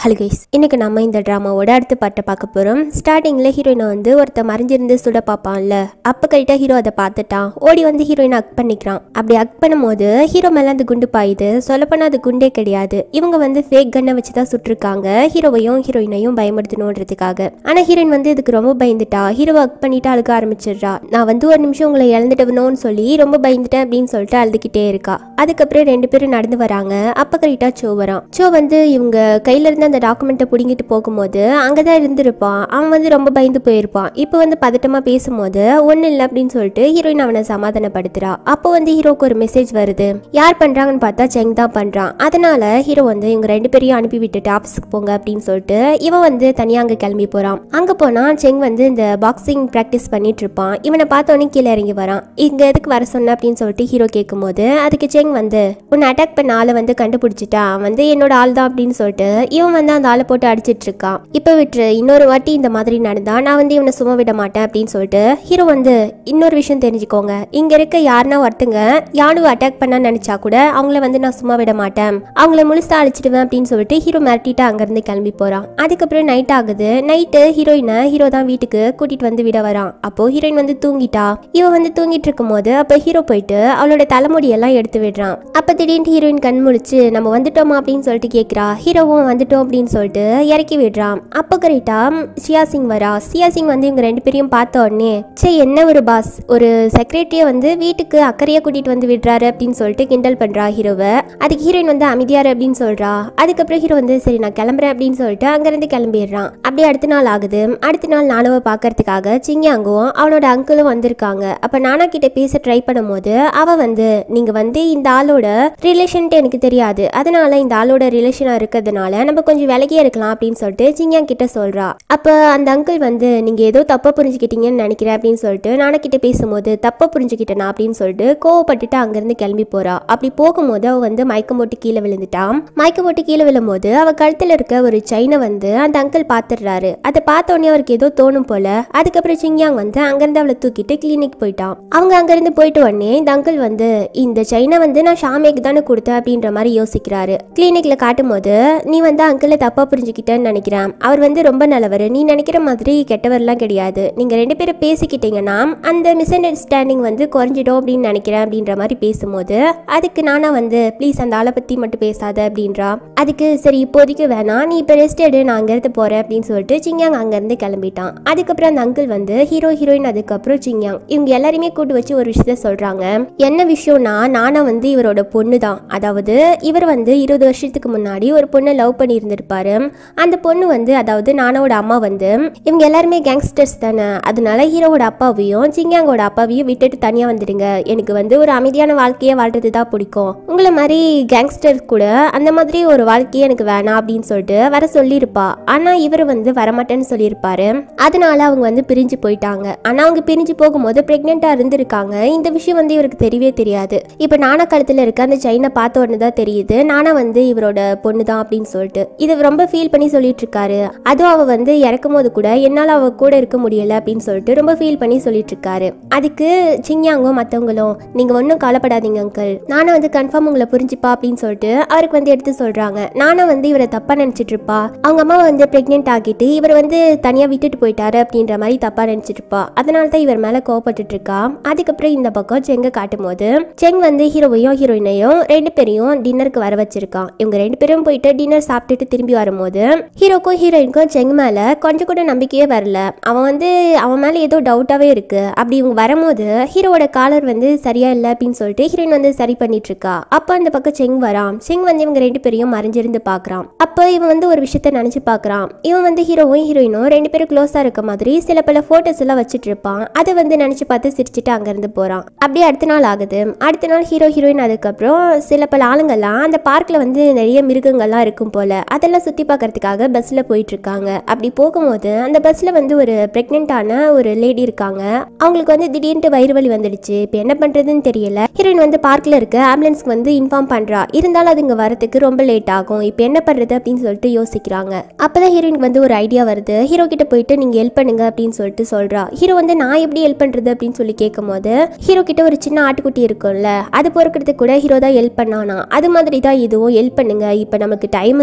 hello guys இன்னைக்கு நம்ம இந்த ட்ராமாவோட அடுத்த பாட்டை பார்க்க போகிறோம் ஸ்டார்டிங்கில் ஹீரோயினை வந்து ஒருத்த மறைஞ்சிருந்து சுட பார்ப்பான்ல அப்போ கரெக்டாக ஹீரோ அதை பார்த்துட்டான் ஓடி வந்து ஹீரோயினை அக் பண்ணிக்கிறான் அப்படி அக் பண்ணும்போது ஹீரோ மேலே அந்த குண்டு பாயுது சொல்லப்போனால் அது குண்டே கிடையாது இவங்க வந்து ஃபேக் கன்னை வச்சு தான் சுட்டிருக்காங்க ஹீரோவையும் ஹீரோயினையும் பயமுறுத்தணுன்றதுக்காக ஆனால் ஹீரோயின் வந்து இதுக்கு ரொம்ப பயந்துட்டா ஹீரோவை அக் பண்ணிட்டு அழுக ஆரம்பிச்சிடுறா நான் வந்து ஒரு நிமிஷம் உங்களை இழந்துட்டவனோன்னு சொல்லி ரொம்ப பயந்துட்டேன் அப்படின்னு சொல்லிட்டு அழுதுகிட்டே இருக்கா அதுக்கப்புறம் ரெண்டு பேரும் நடந்து வராங்க அப்போ கரெக்டாக சோ வரான் சோ வந்து இவங்க கையில இருந்து அந்த டாக்குமெண்ட்டை பிடிங்கிட்டு போகும்போது அங்கதான் இருந்திருப்பான் அவன் வந்து ரொம்ப பயந்து போயிருப்பான் இப்போ வந்து பதட்டமா பேசும்போது ஒன்றும் இல்லை அப்படின்னு சொல்லிட்டு ஹீரோயின் அவனை சமாதானப்படுத்துறா அப்போ வந்து ஹீரோக்கு ஒரு மெசேஜ் வருது யார் பண்றாங்கன்னு பார்த்தா செங் தான் பண்றான் அதனால ஹீரோ வந்து இவங்க ரெண்டு பேரையும் அனுப்பி விட்டுட்டு ஆஃபீஸுக்கு போங்க அப்படின்னு சொல்லிட்டு இவன் வந்து தனியா அங்க கிளம்பி போறான் அங்க போனா செங் வந்து இந்த பாக்ஸிங் ப்ராக்டிஸ் பண்ணிட்டு இருப்பான் இவனை பார்த்தோன்னே கீழே இறங்கி வரான் இங்க எதுக்கு வர சொன்ன அப்படின்னு சொல்லிட்டு ஹீரோ கேட்கும்போது அதுக்கு செங் வந்து உன்னை அட்டாக் பண்ண ஆளை வந்து கண்டுபிடிச்சிட்டான் அவன் வந்து என்னோட ஆள் தான் அப்படின்னு சொல்லிட்டு இவன் வந்து அந்த ஆளை போட்டு அடிச்சிட்டு இருக்கான் இப்போ விட்டுரு இன்னொரு வாட்டி இந்த மாதிரி நடந்தா நான் வந்து இவனை சும்மா விட மாட்டேன் அப்படின்னு சொல்லிட்டு ஹீரோ வந்து இன்னொரு விஷயம் தெரிஞ்சுக்கோங்க இங்க இருக்க யாருன்னா ஒருத்தங்க யாரும் அட்டாக் பண்ண நினைச்சா கூட அவங்கள வந்து நான் சும்மா விட மாட்டேன் அவங்கள முழுசா அழிச்சிடுவேன் அப்படின்னு சொல்லிட்டு ஹீரோ மிரட்டிட்டு அங்கிருந்து கிளம்பி போறான் அதுக்கப்புறம் நைட் ஆகுது நைட்டு ஹீரோயினை ஹீரோ தான் வீட்டுக்கு கூட்டிட்டு வந்து விட வரான் அப்போ ஹீரோயின் வந்து தூங்கிட்டா இவ வந்து தூங்கிட்டு இருக்கும்போது அப்ப ஹீரோ போயிட்டு அவளோட தலைமுடியெல்லாம் எடுத்து விடுறான் அப்ப திடீர்னு ஹீரோயின் கண் முழிச்சு நம்ம வந்துட்டோமா அப்படின்னு சொல்லிட்டு கேக்குறா ஹீரோவும் வந்துட்டோம் அப்படின்னு சொல்லிட்டு இறக்கி விடுறான் அப்போ கரெக்டா ஷியா சிங் வரா ஷியா சிங் வந்து இவங்க ரெண்டு பேரையும் பார்த்த உடனே சே என்ன ஒரு பாஸ் ஒரு செக்ரட்டரியை வந்து வீட்டுக்கு அக்கறையா கூட்டிட்டு வந்து விடுறாரு அப்படின்னு சொல்லிட்டு கிண்டல் பண்றா ஹீரோவை அதுக்கு ஹீரோயின் வந்து அமைதியாரு அப்படின்னு சொல்றா அதுக்கப்புறம் ஹீரோ வந்து சரி நான் கிளம்புறேன் அப்படின்னு சொல்லிட்டு அங்கிருந்து கிளம்பிடுறான் அப்படியே அடுத்த நாள் ஆகுது அடுத்த நாள் நானுவை பார்க்கறதுக்காக சிங்கியாங்கும் அவனோட அங்கிளும் வந்திருக்காங்க அப்ப நானா கிட்ட பேச ட்ரை பண்ணும்போது அவ வந்து நீங்க வந்து இந்த ஆளோட ரிலேஷன்ட்டு எனக்கு தெரியாது அதனால இந்த ஆளோட ரிலேஷனா இருக்கிறதுனால நம்ம கொஞ்சம் விலகியே இருக்கலாம் அப்படின்னு சொல்லிட்டு சிங்கியாங் கிட்ட சொல்றா அப்ப அந்த அங்கிள் வந்து நீங்க ஏதோ தப்பா புரிஞ்சுக்கிட்டீங்கன்னு நினைக்கிறேன் அப்படின்னு சொல்லிட்டு நானா கிட்ட பேசும்போது தப்பா புரிஞ்சுக்கிட்டேனா அப்படின்னு சொல்லிட்டு கோவப்பட்டுட்டு அங்கிருந்து கிளம்பி போறா அப்படி போகும்போது அவ வந்து மயக்கம் போட்டு கீழே விழுந்துட்டான் மயக்கம் போட்டு கீழே விழும்போது அவ கழுத்துல இருக்க ஒரு செயினை வந்து அந்த அங்கிள் பாத்துடுறாரு அதை பார்த்த உடனே அவருக்கு ஏதோ தோணும் போல அதுக்கப்புறம் சிங்கியாங் வந்து அங்கிருந்து அவளை தூக்கிட்டு கிளினிக் போயிட்டான் அவங்க அங்கிருந்து போயிட்டு உடனே இந்த அங்கிள் வந்து இந்த செயினை வந்து நான் ஷாமேக்கு தானே கொடுத்தேன் அப்படின்ற மாதிரி யோசிக்கிறாரு கிளினிக்ல காட்டும் போது நீ வந்து அங்கிளை தப்பா புரிஞ்சுக்கிட்டேன்னு நினைக்கிறேன் அவர் வந்து ரொம்ப நல்லவர் நீ நினைக்கிற மாதிரி கெட்டவர்லாம் கிடையாது நீங்க ரெண்டு பேரும் பேசிக்கிட்டீங்கன்னா அந்த மிஸ் அண்டர்ஸ்டாண்டிங் வந்து குறைஞ்சிடும் அப்படின்னு நினைக்கிறேன் அப்படின்ற மாதிரி பேசும்போது அதுக்கு நானா வந்து ப்ளீஸ் அந்த ஆளை பத்தி மட்டும் பேசாத அப்படின்றா அதுக்கு சரி இப்போதைக்கு வேணாம் நீ இப்போ ரெஸ்ட் எடு நான் அங்கேருந்து போறேன் அப்படின்னு சொல்லிட்டு சிங்யாங் அங்கேருந்து கிளம்பிட்டான் அதுக்கப்புறம் அந்த அங்கிள் வந்து ஹீரோ ஹீரோயின் அதுக்கப்புறம் சிங்யாங் இவங்க எல்லாரையுமே கூட்டு வச்சு ஒரு விஷயத்த சொல்றாங்க என்ன விஷயம்னா நானா வந்து இவரோட பொண்ணு தான் அதாவது இவர் வந்து இருபது வருஷத்துக்கு முன்னாடி ஒரு பொண்ணை லவ் பண்ணி இருந்திருப்பாரு அந்த பொண்ணு வந்து அதாவது நானாவோட அம்மா வந்து இவங்க எல்லாருமே கேங்ஸ்டர்ஸ் தானே அதனால ஹீரோவோட அப்பாவையும் சிங்யாங்கோட அப்பாவையும் விட்டுட்டு தனியாக வந்துடுங்க எனக்கு வந்து ஒரு அமைதியான வாழ்க்கையை வாழ்றது தான் பிடிக்கும் உங்களை மாதிரி கேங்ஸ்டர் கூட அந்த மாதிரி ஒரு வாழ்க்கையே எனக்கு வேணாம் அப்படின்னு சொல்லிட்டு வர சொல்லியிருப்பா ஆனால் இவர் வந்து வரமாட்டேன்னு சொல்லியிருப்பாரு அதனால அவங்க வந்து பிரிஞ்சு போயிட்டாங்க ஆனால் அவங்க பிரிஞ்சு போகும்போது ப்ரெக்னெண்ட்டாக இருந்திருக்காங்க இந்த விஷயம் வந்து இவருக்கு தெரியவே தெரியாது இப்போ நானா கழுத்தில் இருக்க அந்த செயினை பார்த்த உடனே தான் தெரியுது நானா வந்து இவரோட பொண்ணு தான் அப்படின்னு சொல்லிட்டு இது ரொம்ப ஃபீல் பண்ணி சொல்லிட்டு இருக்காரு அதுவும் அவ வந்து இறக்கும் போது கூட என்னால் அவ கூட இருக்க முடியல அப்படின்னு சொல்லிட்டு ரொம்ப ஃபீல் பண்ணி சொல்லிட்டு இருக்காரு அதுக்கு சிங்யாங்கும் மற்றவங்களும் நீங்கள் ஒன்றும் கவலைப்படாதீங்க அங்கிள் நானும் வந்து கன்ஃபார்ம் உங்களை புரிஞ்சுப்பா அப்படின்னு சொல்லிட்டு அவருக்கு வந்து எடுத்து சொல்கிறாங்க நானும் வந்து இவரை தப்பாக நினச்சிட்டு இருப்பா அவங்க அம்மா வந்து ப்ரெக்னென்ட் ஆகிட்டு இவர் வந்து தனியாக விட்டுட்டு போயிட்டாரு அப்படின்ற மாதிரி தப்பாக நினச்சிட்டு இருப்பா அதனால தான் இவர் மேலே கோவப்பட்டுட்டு இருக்கா அதுக்கப்புறம் இந்த பக்கம் செங்கை காட்டும் போது செங் வந்து ஹீரோவையும் ஹீரோயினையும் ரெண்டு பேரையும் டின்னருக்கு வர வச்சிருக்கான் இவங்க ரெண்டு பேரும் போயிட்டு டின்னர் சாப்பிட்டுட்டு திரும்பி வரும்போது ஹீரோக்கும் ஹீரோயினுக்கும் செங் மேல கொஞ்சம் கூட நம்பிக்கையே வரல அவன் வந்து அவன் மேல ஏதோ டவுட்டாவே இருக்கு அப்படி இவங்க வரும்போது ஹீரோவோட காலர் வந்து சரியா இல்லை அப்படின்னு சொல்லிட்டு ஹீரோயின் வந்து சரி பண்ணிட்டு இருக்கா அப்ப அந்த பக்கம் செங் வரான் செங் வந்து இவங்க ரெண்டு பேரையும் மறைஞ்சிருந்து பாக்குறான் அப்ப இவன் வந்து ஒரு விஷயத்த நினைச்சு பாக்குறான் இவன் வந்து ஹீரோவும் ஹீரோயினும் ரெண்டு பேரும் க்ளோஸா இருக்க மாதிரி சில பல போட்டோஸ் எல்லாம் வச்சுட்டு இருப்பான் அதை வந்து நினைச்சு பார்த்து சிரிச்சுட்டு அங்கிருந்து போறான் அப்படியே அடுத்த நாள் ஆகுது அடுத்த நாள் ஹீரோ ஹீரோயின் அதுக்கப்புறம் சில பல ஆளுங்கள்லாம் அந்த பார்க்ல வந்து நிறைய மிருகங்கள்லாம் இருக்கும் போல அதெல்லாம் சுத்தி பார்க்கறதுக்காக பஸ்ல போயிட்டு இருக்காங்க அப்படி போகும்போது அந்த பஸ்ல வந்து ஒரு பிரெக்னென்ட்டான ஒரு லேடி இருக்காங்க அவங்களுக்கு வந்து திடீர்னு வயிறு வலி வந்துடுச்சு இப்போ என்ன பண்றதுன்னு தெரியல ஹீரோயின் வந்து பார்க்ல இருக்க ஆம்புலன்ஸ்க்கு வந்து இன்ஃபார்ம் பண்றா இருந்தாலும் அது இங்க வரதுக்கு ரொம்ப லேட் ஆகும் இப்போ என்ன பண்றது அப்படின்னு சொல்லிட்டு யோசிக்கிறாங்க அப்பதான் ஹீரோயினுக்கு வந்து ஒரு ஐடியா வருது ஹீரோ கிட்ட போயிட்டு நீங்க ஹெல்ப் பண்ணுங்க அப்படின்னு சொல்லிட்டு சொல்றா ஹீரோ வந்து நான் எப்படி ஹெல்ப் பண்றது அப்படின்னு சொல்லி கேட்கும்போது ஹீரோ கிட்ட ஒரு சின்ன ஆட்டுக்குட்டி இருக்கும்ல அது பொறுக்கிறதுக்கு கூட ஹீரோ தான் ஹெல்ப் பண்ணானா அது மாதிரி தான் இதுவும் ஹெல்ப் பண்ணுங்க இப்போ நமக்கு டைம் இல்லை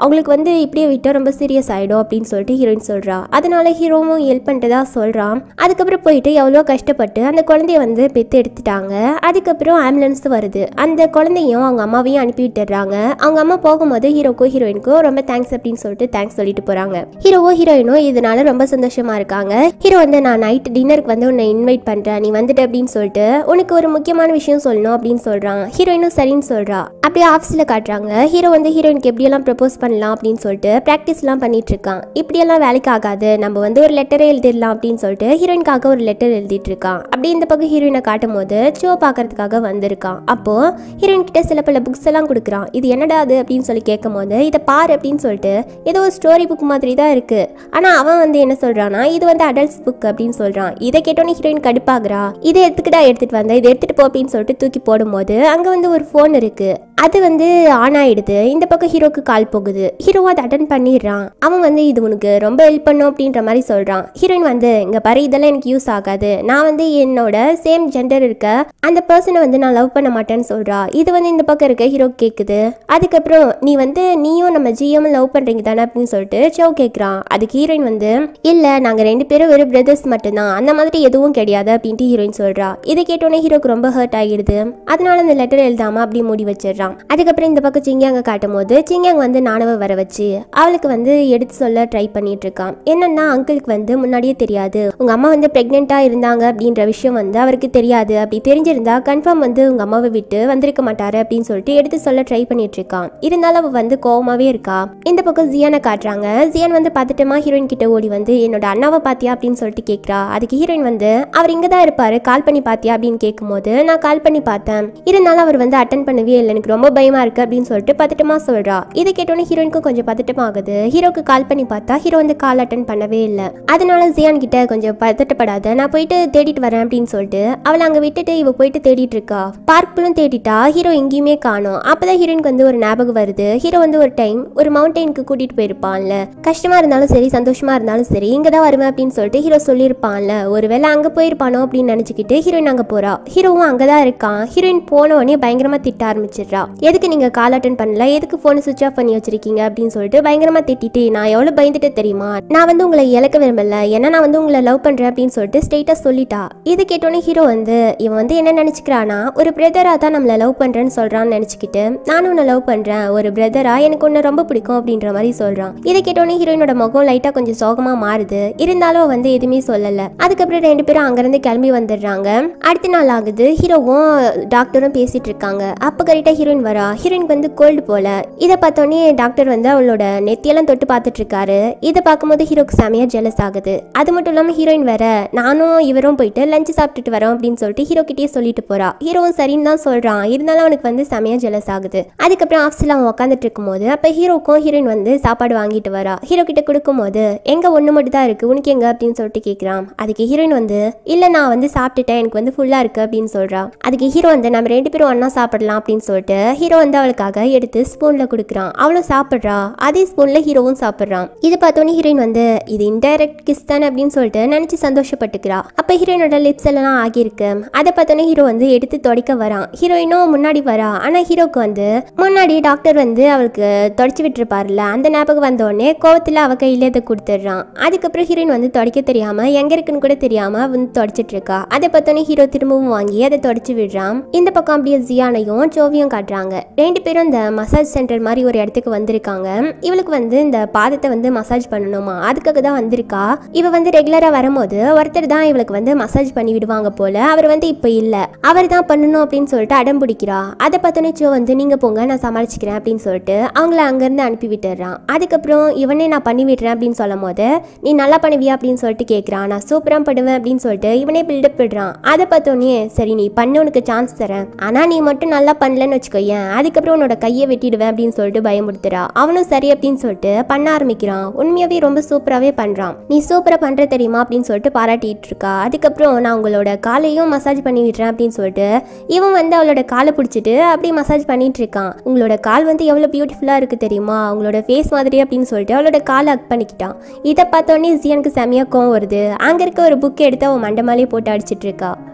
அவங்களுக்கு வந்து இப்படியே விட்டா ரொம்ப சீரியஸ் ஆயிடும் அப்படின்னு சொல்லிட்டு ஹீரோயின் சொல்றா அதனால ஹீரோவும் ஹெல்ப் பண்ணிட்டதா சொல்றான் அதுக்கப்புறம் போயிட்டு எவ்வளோ கஷ்டப்பட்டு அந்த குழந்தைய வந்து பெத்து எடுத்துட்டாங்க அதுக்கப்புறம் ஆம்புலன்ஸ் வருது அந்த குழந்தையும் அவங்க அம்மாவையும் அனுப்பி விட்டுறாங்க அவங்க அம்மா போகும்போது ஹீரோக்கும் ஹீரோயினுக்கும் ரொம்ப தேங்க்ஸ் அப்படின்னு சொல்லிட்டு தேங்க்ஸ் சொல்லிட்டு போறாங்க ஹீரோவோ ஹீரோயினும் இதனால ரொம்ப சந்தோஷமா இருக்காங்க ஹீரோ வந்து நான் நைட் டின்னருக்கு வந்து உன்னை இன்வைட் பண்றேன் நீ வந்துட்டு அப்படின்னு சொல்லிட்டு உனக்கு ஒரு முக்கியமான விஷயம் சொல்லணும் அப்படின்னு சொல்றான் ஹீரோயினும் சரின்னு சொல்றா அப்படியே ஆஃபீஸில் காட்டுறாங்க ஹீரோ வந்து ஹீரோயினுக்கு எப்படியெல்லாம் ப்ரப்போஸ் பண்ணலாம் அப்படின்னு சொல்லிட்டு ப்ராக்டிஸ்லாம் பண்ணிட்டு இருக்கான் இப்படியெல்லாம் வேலைக்கு ஆகாது நம்ம வந்து ஒரு லெட்டரே எழுதிடலாம் அப்படின்னு சொல்லிட்டு ஹீரோயினுக்காக ஒரு லெட்டர் எழுதிட்டு இருக்கான் அப்படி இந்த பக்கம் ஹீரோயினை காட்டும் போது ஷோ பார்க்கறதுக்காக வந்திருக்கான் அப்போ ஹீரோயின் கிட்ட சில பல புக்ஸ் எல்லாம் கொடுக்குறான் இது என்னடா அது அப்படின்னு சொல்லி கேட்கும் போது இதை பாரு அப்படின்னு சொல்லிட்டு ஏதோ ஒரு ஸ்டோரி புக் மாதிரி தான் இருக்கு ஆனா அவன் வந்து என்ன சொல்றான்னா இது வந்து அடல்ட்ஸ் புக் அப்படின்னு சொல்றான் இதை கேட்டோன்னே ஹீரோயின் கடுப்பாகிறா இதை எடுத்துக்கிட்டா எடுத்துட்டு வந்த இதை எடுத்துட்டு போ அப்படின்னு சொல்லிட்டு தூக்கி போடும்போது அங்க வந்து ஒரு ஃபோன் இருக்கு அது வந்து ஆன் ஆயிடுது இந்த பக்கம் ஹீரோக்கு கால் போகுது ஹீரோவும் அதை அட்டன் பண்ணிடுறான் அவன் வந்து இது உனக்கு ரொம்ப ஹெல்ப் பண்ணும் அப்படின்ற மாதிரி சொல்றான் ஹீரோயின் வந்து இங்க பாரு இதெல்லாம் எனக்கு யூஸ் ஆகாது நான் வந்து என்னோட சேம் ஜெண்டர் இருக்க அந்த பர்சனை வந்து நான் லவ் பண்ண மாட்டேன்னு சொல்றா இது வந்து இந்த பக்கம் இருக்க ஹீரோ கேக்குது அதுக்கப்புறம் நீ வந்து நீயும் நம்ம ஜிஎம் லவ் பண்றீங்க தானே அப்படின்னு சொல்லிட்டு சோ கேக்குறான் அதுக்கு ஹீரோயின் வந்து இல்ல நாங்க ரெண்டு பேரும் வெறும் பிரதர்ஸ் மட்டும்தான் அந்த மாதிரி எதுவும் கிடையாது அப்படின்ட்டு ஹீரோயின் சொல்றா இதை கேட்டோன்னே ஹீரோக்கு ரொம்ப ஹர்ட் ஆகிடுது அதனால அந்த லெட்டர் எழுதாம அப்படியே மூடி வச்சிடுறான் அதுக்கப்புறம் இந்த பக்கம் சிங்கியாங்க காட்டும் போது சிங்கியாங் வந்து நானவ வர வச்சு அவளுக்கு வந்து எடுத்து சொல்ல ட்ரை பண்ணிட்டு இருக்கான் என்னன்னா அங்கிளுக்கு வந்து முன்னாடியே தெரியாது உங்க அம்மா வந்து பிரெக்னெண்டா இருந்தாங்க அப்படின்ற விஷயம் வந்து அவருக்கு தெரியாது அப்படி தெரிஞ்சிருந்தா கன்ஃபார்ம் வந்து உங்க அம்மாவை விட்டு வந்திருக்க மாட்டாரு அப்படின்னு சொல்லிட்டு எடுத்து சொல்ல ட்ரை பண்ணிட்டு இருக்கான் இருந்தாலும் அவ வந்து கோவமாவே இருக்கா இந்த பக்கம் ஜியானை காட்டுறாங்க ஜியான் வந்து பார்த்துட்டுமா ஹீரோயின் கிட்ட ஓடி வந்து என்னோட அண்ணாவை பாத்தியா அப்படின்னு சொல்லிட்டு கேட்குறா அதுக்கு ஹீரோயின் வந்து அவர் இங்க தான் இருப்பாரு கால் பண்ணி பாத்தியா அப்படின்னு கேட்கும்போது நான் கால் பண்ணி பார்த்தேன் இருந்தாலும் அவர் வந்து அட்டன் பண்ணவே இல்லை எனக்கு ரொம்ப பயமா இருக்கு அப்படின்னு சொல்லிட்டு பதட்டமா சொல்றா இதை கேட்டோன்னே ஹீரோயினுக்கும் கொஞ்சம் பதட்டமா ஆகுது ஹீரோக்கு கால் பண்ணி பார்த்தா ஹீரோ வந்து கால் அட்டன் பண்ணவே இல்லை அதனால ஜியான் கிட்ட கொஞ்சம் பதட்டப்படாத நான் போயிட்டு தேடிட்டு வரேன் அப்படின்னு சொல்லிட்டு அவளை அங்க விட்டுட்டு இவ போயிட்டு தேடிட்டு இருக்கா பார்க்லும் தேடிட்டா ஹீரோ எங்கேயுமே காணோம் அப்பதான் ஹீரோயினுக்கு வந்து ஒரு ஞாபகம் வருது ஹீரோ வந்து ஒரு டைம் ஒரு மவுண்டெயினுக்கு கூட்டிட்டு போயிருப்பான்ல கஷ்டமா இருந்தாலும் சரி சந்தோஷமா இருந்தாலும் சரி இங்க தான் வருவேன் அப்படின்னு சொல்லிட்டு ஹீரோ சொல்லியிருப்பான்ல ஒருவேளை அங்க போயிருப்பானோ அப்படின்னு நினைச்சுக்கிட்டு ஹீரோயின் அங்க போறா ஹீரோவும் அங்கதான் இருக்கான் ஹீரோயின் போன உடனே பயங்கரமா திட்ட ஆரம்பிச்சிடுறா எதுக்கு நீங்க கால் அட்டன் பண்ணல எதுக்கு போன் சுவிச் ஆஃப் பண்ணி வச்சிருக்கீங்க அப்படின்னு சொல்லிட்டு பயங்கரமா திட்டிட்டு நான் எவ்வளவு பயந்துட்டு தெரியுமா நான் வந்து உங்களை இழக்க விரும்பல ஏன்னா நான் வந்து உங்களை லவ் பண்றேன் அப்படின்னு சொல்லிட்டு ஸ்ட்ரெயிட்டா சொல்லிட்டா இது கேட்டோன்னே ஹீரோ வந்து இவன் வந்து என்ன நினைச்சுக்கிறானா ஒரு பிரதரா தான் நம்மள லவ் பண்றேன்னு சொல்றான்னு நினைச்சுக்கிட்டு நானும் உன்னை லவ் பண்றேன் ஒரு பிரதரா எனக்கு உன்னை ரொம்ப பிடிக்கும் அப்படின்ற மாதிரி சொல்றான் இதை கேட்டோன்னே ஹீரோயினோட முகம் லைட்டா கொஞ்சம் சோகமா மாறுது இருந்தாலும் அவ வந்து எதுவுமே சொல்லல அதுக்கப்புறம் ரெண்டு பேரும் அங்கிருந்து கிளம்பி வந்துடுறாங்க அடுத்த நாள் ஆகுது ஹீரோவும் டாக்டரும் பேசிட்டு இருக்காங்க அப்ப கரெக்டா ஹீரோயின் வரா ஹீரோயினுக்கு வந்து கோல்டு போல இதை பார்த்தோன்னே டாக்டர் வந்து அவளோட நெத்தியெல்லாம் தொட்டு பார்த்துட்டு இருக்காரு இதை பார்க்கும்போது ஹீரோக்கு செமையா ஜெலஸ் ஆகுது அது மட்டும் இல்லாம ஹீரோயின் வேற நானும் இவரும் போயிட்டு லஞ்ச் சாப்பிட்டுட்டு வரோம் அப்படின்னு சொல்லிட்டு ஹீரோ கிட்டே சொல்லிட்டு போறா ஹீரோவும் சரின்னு தான் சொல்றான் இருந்தாலும் அவனுக்கு வந்து செமையா ஜெலஸ் ஆகுது அதுக்கப்புறம் ஆஃபீஸில் அவன் உட்காந்துட்டு இருக்கும்போது அப்போ ஹீரோக்கும் ஹீரோயின் வந்து சாப்பாடு வாங்கிட்டு வரா ஹீரோ கிட்ட கொடுக்கும்போது எங்க ஒன்று மட்டும் தான் இருக்கு உனக்கு எங்க அப்படின்னு சொல்லிட்டு கேட்குறான் அதுக்கு ஹீரோயின் வந்து இல்லை நான் வந்து சாப்பிட்டுட்டேன் எனக்கு வந்து ஃபுல்லாக இருக்கு அப்படின்னு சொல்றா அதுக்கு ஹீரோ வந்து நம்ம ரெண்டு பேரும் ஒன்றா சாப்பிடலாம் அப்படின்னு சொல்லிட்டு ஹீரோ வந்து அவளுக்காக எடுத்து ஸ்பூனில் கொடுக்குறான் அவளும் சாப்பிட்றா அதே ஸ்பூனில் ஹீரோவும் சாப்பிட்றான் இது பார்த்தோன்னே ஹீரோயின் வந்து இது இன்டைரக்ட் கிஸ் தானே அப்படின்னு சொல்லிட்டு நினச்சி சந்தோஷப்பட்டுக்கிறா அப்போ ஹீரோயினோட லிப்ஸ் எல்லாம் ஆகியிருக்கு அதை பார்த்தோன்னே ஹீரோ வந்து எடுத்து தொடக்க வரான் ஹீரோயினும் முன்னாடி வரா ஆனால் ஹீரோக்கு வந்து முன்னாடி டாக்டர் வந்து அவளுக்கு தொடச்சி விட்டுருப்பார்ல அந்த ஞாபகம் வந்த உடனே கோவத்தில் அவ கையில அதை கொடுத்துட்றான் அதுக்கப்புறம் ஹீரோயின் வந்து தொடக்க தெரியாம எங்க இருக்குன்னு கூட தெரியாம வந்து தொடச்சிட்டு இருக்கா அதை பார்த்தோன்னே ஹீரோ திரும்பவும் வாங்கி அதை தொடச்சி விடுறான் இந்த பக்கம் அப்படியே ஜியானையும் ஜோவியும் காட்டுறாங்க ரெண்டு பேரும் இந்த மசாஜ் சென்டர் மாதிரி ஒரு இடத்துக்கு வந்திருக்காங்க இவளுக்கு வந்து இந்த பாதத்தை வந்து மசாஜ் பண்ணணுமா அதுக்காக தான் வந்திருக்கா இவ வந்து ரெகுலரா வரும்போது ஒருத்தர் தான் இவளுக்கு வந்து மசாஜ் பண்ணி விடுவாங்க போல அவர் வந்து இப்போ இல்ல அவர் தான் பண்ணணும் அப்படின்னு சொல்லிட்டு அடம் பிடிக்கிறா அதை பார்த்தோன்னே ஜோ வந்து நீங்க போங்க நான் சமாளிச்சுக்கிறேன் அப்படின்னு சொல்லிட்டு அவங்கள அங்கேருந்து அனுப்பி விட்டுறான் அதுக்கப்புறம் இவனே நான் பண்ணி விடுறேன் அப்படின்னு சொல்லும் போது நீ நல்லா பண்ணுவியா அப்படின்னு சொல்லிட்டு கேட்குறான் நான் சூப்பராக பண்ணுவேன் அப்படின்னு சொல்லிட்டு இவனே பில்டப் விடுறான் அதை பார்த்தோன்னே சரி நீ பண்ண உனக்கு சான்ஸ் தரேன் ஆனால் நீ மட்டும் நல்லா பண்ணலன்னு வச்சுக்கோயேன் அதுக்கப்புறம் உன்னோட கையை வெட்டிடுவேன் அப்படின்னு சொல்லிட்டு பயமுறுத்துறா அவனும் சரி அப்படின்னு சொல்லிட்டு பண்ண ஆரம்பிக்கிறான் உண்மையாவே ரொம்ப சூப்பராகவே பண்ணுறான் நீ சூப்பராக பண்ணுற தெரியுமா அப்படின்னு சொல்லிட்டு பாராட்டிட்டு இருக்கா அதுக்கப்புறம் நான் உங்களோட காலையும் மசாஜ் பண்ணி விடுறேன் அப்படின்னு சொல்லிட்டு இவன் வந்து அவளோட காலை பிடிச்சிட்டு அப்படியே மசாஜ் பண்ணிட்டு இருக்கான் உங்களோட கால் வந்து எவ்வளோ பியூட்டிஃபுல்லாக இருக்கு தெரியுமா உங்களோட ஃபேஸ் மாதிரி அப்படின்னு சொல்லிட்டு அவளோட காலை அக் பண்ணிக்கிட்டான் இதை பார்த்தோன்னே ஜியானுக்கு செமையா கோவம் வருது அங்கே இருக்க ஒரு புக் எடுத்து அவன் மண்டமாலே போட்டு அடிச்சிட்டு இருக்கா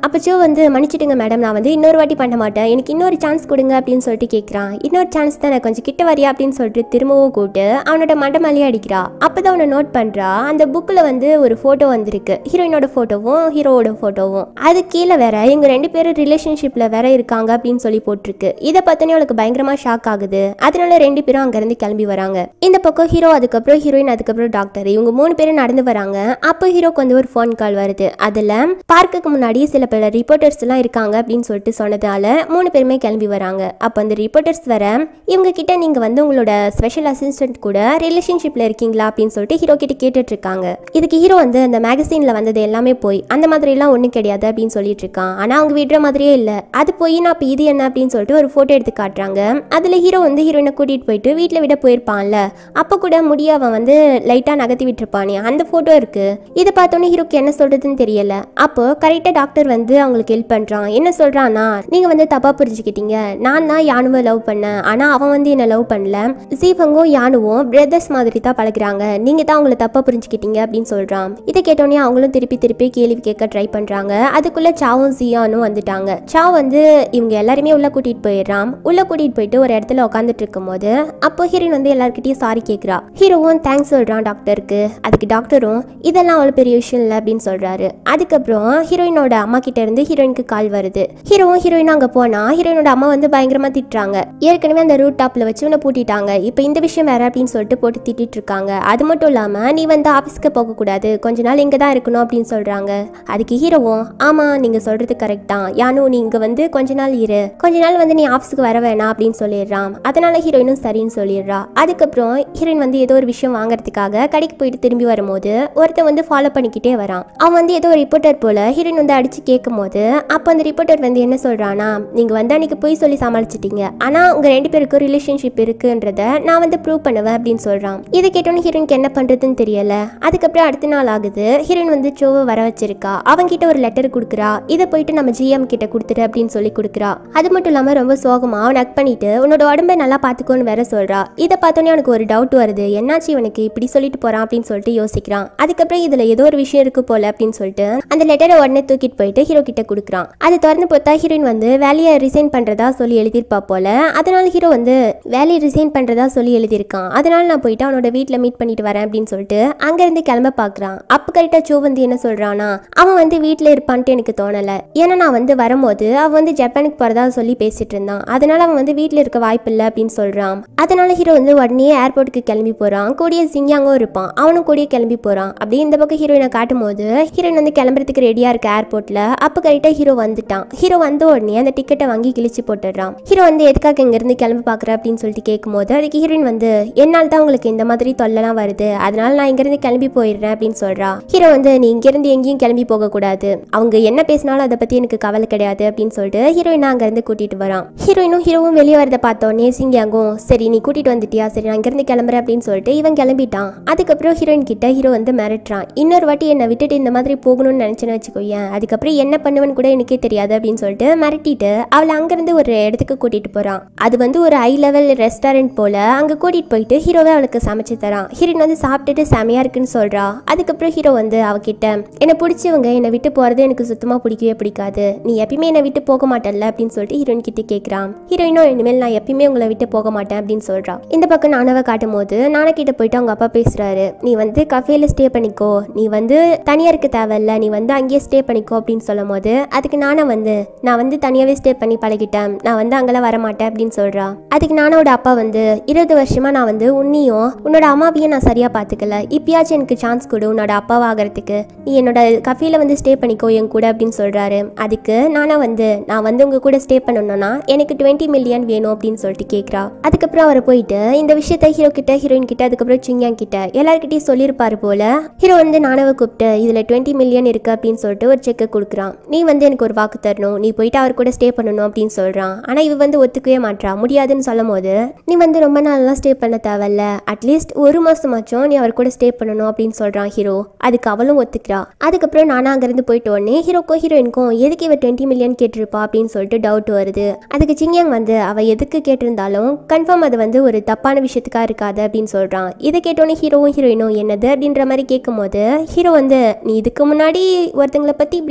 அப்போ ஜோ வந்து மன்னிச்சிடுங்க மேடம் நான் வந்து இன்னொரு வாட்டி பண்ண மாட்டேன் எனக்கு இன்னொரு சான்ஸ் கொடுங்க அப்படின்னு சொல்லிட்டு கேட்குறான் இன்னொரு சான்ஸ் தானே கொஞ்சம் கிட்ட வரியா அப்படின்னு சொல்லிட்டு திரும்பவும் கூப்பிட்டு அவனோட மண்டை மேலேயே அடிக்கிறா அப்பதான் அவனை நோட் பண்றா அந்த புக்கில் வந்து ஒரு ஃபோட்டோ வந்திருக்கு ஹீரோயினோட ஃபோட்டோவும் ஹீரோவோட ஃபோட்டோவும் அது கீழே வேற இவங்க ரெண்டு பேரும் ரிலேஷன்ஷிப்ல வேற இருக்காங்க அப்படின்னு சொல்லி போட்டிருக்கு இதை பார்த்தோன்னே அவளுக்கு பயங்கரமா ஷாக் ஆகுது அதனால ரெண்டு பேரும் அங்கிருந்து கிளம்பி வராங்க இந்த பக்கம் ஹீரோ அதுக்கப்புறம் ஹீரோயின் அதுக்கப்புறம் டாக்டர் இவங்க மூணு பேரும் நடந்து வராங்க அப்போ ஹீரோக்கு வந்து ஒரு ஃபோன் கால் வருது அதுல பார்க்குக்கு முன்னாடி சில பல ரிப்போர்ட்டர்ஸ் எல்லாம் இருக்காங்க அப்படின்னு சொல்லிட்டு சொன்னதால மூணு பேருமே கிளம்பி வராங்க அப்போ அந்த ரிப்போர்ட்டர்ஸ் வர இவங்க கிட்ட நீங்க வந்து உங்களோட ஸ்பெஷல் அசிஸ்டன்ட் கூட ரிலேஷன்ஷிப்ல இருக்கீங்களா அப்படின்னு சொல்லிட்டு ஹீரோ கிட்ட கேட்டுட்டு இருக்காங்க இதுக்கு ஹீரோ வந்து அந்த மேகசீன்ல வந்தது எல்லாமே போய் அந்த மாதிரி எல்லாம் ஒண்ணும் கிடையாது அப்படின்னு சொல்லிட்டு இருக்கான் ஆனா அவங்க விடுற மாதிரியே இல்ல அது போய் நான் இப்ப இது என்ன அப்படின்னு சொல்லிட்டு ஒரு போட்டோ எடுத்து காட்டுறாங்க அதுல ஹீரோ வந்து ஹீரோயினை கூட்டிட்டு போயிட்டு வீட்டுல விட போயிருப்பான்ல அப்ப கூட முடிய அவன் வந்து லைட்டா நகர்த்தி விட்டுருப்பானே அந்த போட்டோ இருக்கு இதை பார்த்தோன்னே ஹீரோக்கு என்ன சொல்றதுன்னு தெரியல அப்போ கரெக்டா டாக்டர் வந்து அவங்களுக்கு ஹெல்ப் பண்றான் என்ன சொல்றான்னா நீங்க வந்து தப்பா புரிஞ்சுக்கிட்டீங்க நான் தான் யானுவை லவ் பண்ணேன் ஆனா அவன் வந்து என்ன லவ் பண்ணல சீஃபங்கும் யானுவும் பிரதர்ஸ் மாதிரி தான் பழகுறாங்க நீங்க தான் அவங்கள தப்பா புரிஞ்சுக்கிட்டீங்க அப்படின்னு சொல்றான் இதை கேட்டோன்னே அவங்களும் திருப்பி திருப்பி கேள்வி கேட்க ட்ரை பண்றாங்க அதுக்குள்ள சாவும் சியானும் வந்துட்டாங்க சாவ் வந்து இவங்க எல்லாருமே உள்ள கூட்டிட்டு போயிடுறான் உள்ள கூட்டிட்டு போயிட்டு ஒரு இடத்துல உட்காந்துட்டு இருக்கும் போது அப்போ ஹீரோயின் வந்து எல்லார்கிட்டயும் சாரி கேட்குறா ஹீரோவும் தேங்க்ஸ் சொல்றான் டாக்டருக்கு அதுக்கு டாக்டரும் இதெல்லாம் அவ்வளோ பெரிய விஷயம் இல்லை அப்படின்னு சொல்றாரு அதுக்கப்புறம் ஹீரோயினோட அம்மா கிட்ட இருந்து ஹீரோயினுக்கு கால் வருது ஹீரோவும் ஹீரோயினும் அங்க போனா ஹீரோயினோட அம்மா வந்து பயங்கரமா திட்டுறாங்க ஏற்கனவே அந்த ரூட் டாப்ல வச்சு உன்னை பூட்டிட்டாங்க இப்போ இந்த விஷயம் வேற அப்படின்னு சொல்லிட்டு போட்டு திட்டிட்டு இருக்காங்க அது மட்டும் இல்லாம நீ வந்து ஆஃபீஸ்க்கு போக கூடாது கொஞ்ச நாள் இங்க தான் இருக்கணும் அப்படின்னு சொல்றாங்க அதுக்கு ஹீரோவும் ஆமா நீங்க சொல்றது கரெக்ட் தான் யானு நீ இங்க வந்து கொஞ்ச நாள் இரு கொஞ்ச நாள் வந்து நீ ஆஃபீஸ்க்கு வர வேணாம் அப்படின்னு சொல்லிடுறான் அதனால ஹீரோயினும் சரின்னு சொல்லிடுறா அதுக்கப்புறம் ஹீரோயின் வந்து ஏதோ ஒரு விஷயம் வாங்குறதுக்காக கடைக்கு போயிட்டு திரும்பி வரும்போது ஒருத்தன் வந்து ஃபாலோ பண்ணிக்கிட்டே வரான் அவன் வந்து ஏதோ ரிப்போர்ட்டர் போல ஹீரோயின் வந்து அடிச்சு கேட்கும் போது அப்போ அந்த ரிப்போர்ட்டர் வந்து என்ன சொல்றானா நீங்க வந்து அன்னைக்கு போய் சொல்லி சமாளிச்சிட்டீங்க ஆனா உங்க ரெண்டு பேருக்கும் ரிலேஷன்ஷிப் இருக்குன்றத நான் வந்து ப்ரூவ் பண்ணுவேன் அப்படின்னு சொல்றான் இதை கேட்டோன்னு ஹீரோயினுக்கு என்ன பண்றதுன்னு தெரியல அதுக்கப்புறம் அடுத்த நாள் ஆகுது ஹீரோயின் வந்து சோவை வர வச்சிருக்கா அவன்கிட்ட ஒரு லெட்டர் கொடுக்குறா இதை போயிட்டு நம்ம ஜிஎம் கிட்ட கொடுத்துரு அப்படின்னு சொல்லி கொடுக்குறா அது மட்டும் இல்லாம ரொம்ப சோகமா அவன் அக் பண்ணிட்டு உன்னோட உடம்பை நல்லா பாத்துக்கோன்னு வேற சொல்றா இதை பார்த்தோன்னே அவனுக்கு ஒரு டவுட் வருது என்னாச்சு இவனுக்கு இப்படி சொல்லிட்டு போறான் அப்படின்னு சொல்லிட்டு யோசிக்கிறான் அதுக்கப்புறம் இதுல ஏதோ ஒரு விஷயம் இருக்கு போல அப்படின்னு சொல்லிட்டு அந்த லெட்டரை உடனே தூக்கிட்டு போயிட்டு ஹீரோ கிட்ட கொடுக்குறான் அது திறந்து பார்த்தா ஹீரோயின் வந்து வேலையை ரிசைன் பண்றதா சொல்லி எழுதியிருப்பா போல அதனால ஹீரோ வந்து வேலையை ரிசைன் பண்றதா சொல்லி எழுதியிருக்கான் அதனால நான் போயிட்டு அவனோட வீட்டில் மீட் பண்ணிட்டு வரேன் அப்படின்னு சொல்லிட்டு அங்கேருந்து கிளம்ப பார்க்குறான் அப்போ கரெக்டாக சோ வந்து என்ன சொல்றானா அவன் வந்து வீட்டில் இருப்பான்ட்டு எனக்கு தோணலை ஏன்னா நான் வந்து வரும்போது அவன் வந்து ஜப்பானுக்கு போகிறதா சொல்லி பேசிட்டு இருந்தான் அதனால அவன் வந்து வீட்டில் இருக்க வாய்ப்பு இல்லை அப்படின்னு சொல்றான் அதனால ஹீரோ வந்து உடனே ஏர்போர்ட்டுக்கு கிளம்பி போறான் கூடிய சிங்கியாங்கும் இருப்பான் அவனும் கூடிய கிளம்பி போறான் அப்படியே இந்த பக்கம் ஹீரோயினை காட்டும் போது ஹீரோயின் வந்து கிளம்புறதுக்கு ரெடியா இருக்க ஏர்போர்ட்ல அப்போ கரெக்டாக ஹீரோ வந்துட்டான் ஹீரோ வந்த உடனே அந்த டிக்கெட்டை வாங்கி கிழிச்சு போட்டுடுறான் ஹீரோ வந்து எதுக்காக இங்கிருந்து கிளம்பி பார்க்குற அப்படின்னு சொல்லிட்டு கேட்கும்போது அதுக்கு ஹீரோயின் வந்து என்னால் தான் உங்களுக்கு இந்த மாதிரி தொல்லைலாம் வருது அதனால நான் இங்கிருந்து கிளம்பி போயிடுறேன் அப்படின்னு சொல்றா ஹீரோ வந்து நீ இங்கிருந்து எங்கேயும் கிளம்பி போக கூடாது அவங்க என்ன பேசினாலும் அதை பத்தி எனக்கு கவலை கிடையாது அப்படின்னு சொல்லிட்டு ஹீரோயினை அங்கிருந்து கூட்டிட்டு வரான் ஹீரோயினும் ஹீரோவும் வெளியே வரதை பார்த்தோன்னே சிங்கியாங்கும் சரி நீ கூட்டிட்டு வந்துட்டியா சரி நான் இங்கிருந்து கிளம்புறேன் அப்படின்னு சொல்லிட்டு இவன் கிளம்பிட்டான் அதுக்கப்புறம் ஹீரோயின் கிட்ட ஹீரோ வந்து மிரட்டுறான் இன்னொரு வாட்டி என்னை விட்டுட்டு இந்த மாதிரி போகணும்னு நினைச்சேன்னு வச்சுக்கோயேன் அதுக்கப்புறம் என்ன பண்ணுவேன்னு கூட எனக்கே தெரியாது அப்படின்னு சொல்லிட்டு மிரட்டிட்டு அவளை அங்கிருந்து ஒரு இடத்துக்கு கூட்டிட்டு போறான் அது வந்து ஒரு ஹை லெவல் ரெஸ்டாரண்ட் போல அங்க கூட்டிட்டு போயிட்டு ஹீரோவே அவளுக்கு சமைச்சு தரான் ஹீரோயின் வந்து சாப்பிட்டுட்டு செமையா இருக்குன்னு சொல்றா அதுக்கப்புறம் ஹீரோ வந்து அவகிட்ட என்னை பிடிச்சவங்க என்னை விட்டு போறது எனக்கு சுத்தமா பிடிக்கவே பிடிக்காது நீ எப்பயுமே என்னை விட்டு போக மாட்டல்ல அப்படின்னு சொல்லிட்டு ஹீரோயின் கிட்ட கேட்கறான் ஹீரோயினும் இனிமேல் நான் எப்பயுமே உங்களை விட்டு போக மாட்டேன் அப்படின்னு சொல்றா இந்த பக்கம் நானவை காட்டும் போது நானா கிட்ட போயிட்டு அவங்க அப்பா பேசுறாரு நீ வந்து கஃபேல ஸ்டே பண்ணிக்கோ நீ வந்து தனியா இருக்க தேவையில்ல நீ வந்து அங்கேயே ஸ்டே பண்ணிக்கோ அப்படின்னு சொல்லும் போது அதுக்கு நானா வந்து நான் வந்து தனியாவே ஸ்டே பண்ணி பழகிட்டேன் நான் வந்து அங்கெல்லாம் வர மாட்டேன் அப்படின்னு சொல்றா அதுக்கு நானோட அப்பா வந்து இருபது வருஷமா நான் வந்து உன்னையும் உன்னோட அம்மாவையும் நான் சரியா பாத்துக்கல இப்பயாச்சும் எனக்கு சான்ஸ் கொடு உன்னோட அப்பாவாகிறதுக்கு நீ என்னோட கஃபேல வந்து ஸ்டே பண்ணிக்கோ என் கூட அப்படின்னு சொல்றாரு அதுக்கு நானா வந்து நான் வந்து உங்க கூட ஸ்டே பண்ணணும்னா எனக்கு டுவெண்ட்டி மில்லியன் வேணும் அப்படின்னு சொல்லிட்டு கேட்குறா அதுக்கப்புறம் அவர் போயிட்டு இந்த விஷயத்த ஹீரோ கிட்ட ஹீரோயின் கிட்ட அதுக்கப்புறம் சிங்யாங் கிட்ட எல்லார்கிட்டயும் சொல்லியிருப்பாரு போல ஹீரோ வந்து நானவை கூப்பிட்டு இதுல டுவெண்ட்டி மில்லியன் இருக்கு அப்படின்னு சொல்லிட்டு ஒரு செக்கை கொடுக்குறான் நீ வந்து எனக்கு ஒரு வாக்கு தரணும் நீ போயிட்டு அவர் கூட ஸ்டே பண்ணணும் அப்படின்னு சொல்றான் ஆனா இவ வந்து ஒத்துக்கவே மாட்றா முடியாதுன்னு சொல்லும் போது நீ வந்து ரொம்ப நாள்லாம் ஸ்டே பண்ண தேவையில்ல அட்லீஸ்ட் ஒரு மாசமாச்சும் நீ அவர் கூட ஸ்டே பண்ணணும் அப்படின்னு சொல்றான் ஹீரோ அதுக்கு அவளும் ஒத்துக்கிறா அதுக்கப்புறம் நானா அங்கிருந்து போயிட்டு உடனே ஹீரோக்கும் ஹீரோயினுக்கும் எதுக்கு இவ டுவெண்ட்டி மில்லியன் கேட்டிருப்பா அப்படின்னு சொல்லிட்டு டவுட் வருது அதுக்கு சிங்கியாங் வந்து அவ எதுக்கு கேட்டிருந்தாலும் கன்ஃபார்ம் அது வந்து ஒரு தப்பான விஷயத்துக்கா இருக்காது அப்படின்னு சொல்றான் இதை கேட்டோன்னே ஹீரோவும் ஹீரோயினும் என்னது அப்படின்ற மாதிரி கேட்கும்போது ஹீரோ வந்து நீ இதுக்கு முன்னாடி ஒருத்தங்களை பத்தி இப்படியெல்லாம் பேசி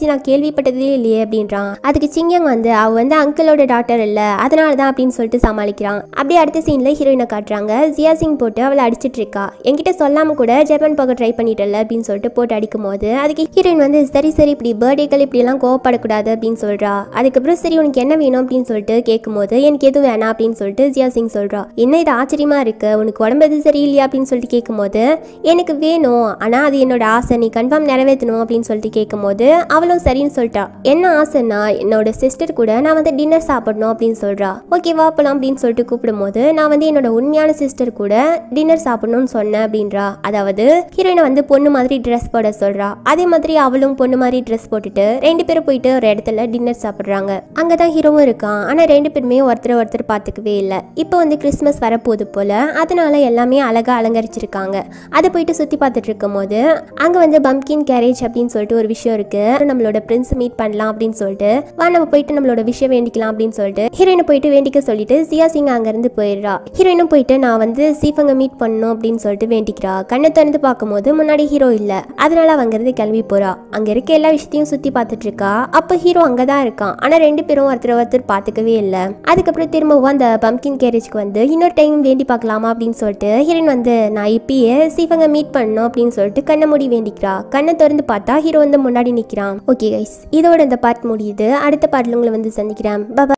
பற்றி நான் கேள்விப்பட்டதே இல்லையே அப்படின்றான் அதுக்கு சிங்யங் வந்து அவ வந்து அங்கிளோட டாக்டர் இல்ல அதனால தான் அப்படின்னு சொல்லிட்டு சமாளிக்கிறான் அப்படியே அடுத்த சீன்ல ஹீரோயினை காட்டுறாங்க ஜியா சிங் போட்டு அவளை அடிச்சிட்டு இருக்கா என்கிட்ட சொல்லாம கூட ஜப்பான் போக ட்ரை பண்ணிட்டல அப்படின்னு சொல்லிட்டு போட்டு அடிக்கும் போது அதுக்கு ஹீரோயின் வந்து சரி சரி இப்படி பர்த்டேக்கள் இப்படி எல்லாம் கோவப்படக்கூடாது அப்படின்னு சொல்றா அதுக்கப்புறம் சரி உனக்கு என்ன வேணும் அப்படின்னு சொல்லிட்டு கேட்கும்போது எனக்கு எதுவும் வேணாம் அப்படின்னு சொல்லிட்டு ஜியா சிங் சொல்றா என்ன இது ஆச்சரியமா இருக்கு உனக்கு உடம்பு எது சரியில்லையா அப்படின்னு சொல்லிட்டு கேட்கும்போது எனக்கு வேணும் ஆனா அது என்னோட ஆசை நீ கன்ஃபார்ம் நிறைவேற்றணும் அப்படின்னு சொல்லிட்டு கேட்கும்போது அவளும் சரின்னு சொல்லிட்டா என்ன ஆசைன்னா என்னோட சிஸ்டர் கூட நான் வந்து டின்னர் சாப்பிடணும் அப்படின்னு சொல்றா ஓகே வா போலாம் அப்படின்னு சொல்லிட்டு கூப்பிடும்போது நான் வந்து என்னோட உண்மையான சிஸ்டர் கூட டின்னர் சாப்பிடணும்னு சொன்னேன் அப்படின்றா அதாவது ஹீரோயினை வந்து பொண்ணு மாதிரி ட்ரெஸ் போட சொல்றா அதே மாதிரி அவளும் பொண்ணு மாதிரி ட்ரெஸ் போட்டுட்டு ரெண்டு பேரும் போயிட்டு ஒரு இடத்துல டின்னர் சாப்பிடுறாங்க அங்கதான் ஹீரோவும் இருக்கான் ஆனா ரெண்டு பேருமே ஒருத்தர் ஒருத்தர் பார்த்துக்கவே இல்லை இப்போ வந்து கிறிஸ்மஸ் வரப்போகுது போல அதனால எல்லாமே அழகா அலங்கரிச்சிருக்காங்க அதை போயிட்டு சுத்தி பார்த்துட்டு இருக்கும்போது அங்க வந்து பம்கின் கேரேஜ் அப்படின்னு சொல்லிட்டு ஒரு விஷயம் இருக்கு நம்மளோட பிரின்ஸ் மீட் பண்ணலாம் அப்படின்னு சொல்லிட்டு வா நம்ம போயிட்டு நம்மளோட விஷயம் வேண்டிக்கலாம் அப்படின்னு சொல்லிட்டு ஹீரோயினை போயிட்டு வேண்டிக்க சொல்லிட்டு சியா சிங் அங்கிருந்து போயிடுறா ஹீரோயினும் போயிட்டு நான் வந்து சீஃபங்க மீட் பண்ணணும் அப்படின்னு சொல்லிட்டு வேண்டிக்கிறா கண்ணை திறந்து பார்க்கும்போது முன்னாடி ஹீரோ இல்ல அதனால அவ அங்கிருந்து கிளம்பி போறா அங்க இருக்க எல்லா விஷயத்தையும் சுத்தி பார்த்துட்டு இருக்கா அப்ப ஹீரோ அங்கதான் இருக்கான் ஆனா ரெண்டு பேரும் ஒருத்தர் ஒருத்தர் பார்த்துக்கவே இல்லை அதுக்கப்புறம் திரும்பவும் அந்த பம்கின் கேரேஜ்க்கு வந்து இன்னொரு டைம் வேண்டி பார்க்கலாமா அப்படின்னு சொல்லிட்டு ஹீரோயின் வந்து நான் இப்பயே சீஃபங்க மீட் பண்ணணும் அப்படின்னு சொல்லிட்டு கண்ணை மூடி வேண்டிக்கிறா கண்ணை திறந்து பார்த்தா ஹீரோ வந்து முன்னாடி நிக்கிறான் ஓகே கைஸ் இதோட இந்த பார்ட் முடியுது அடுத்த பார்ட்ல உங்களை வந்து சந்திக்கிறேன் பாபா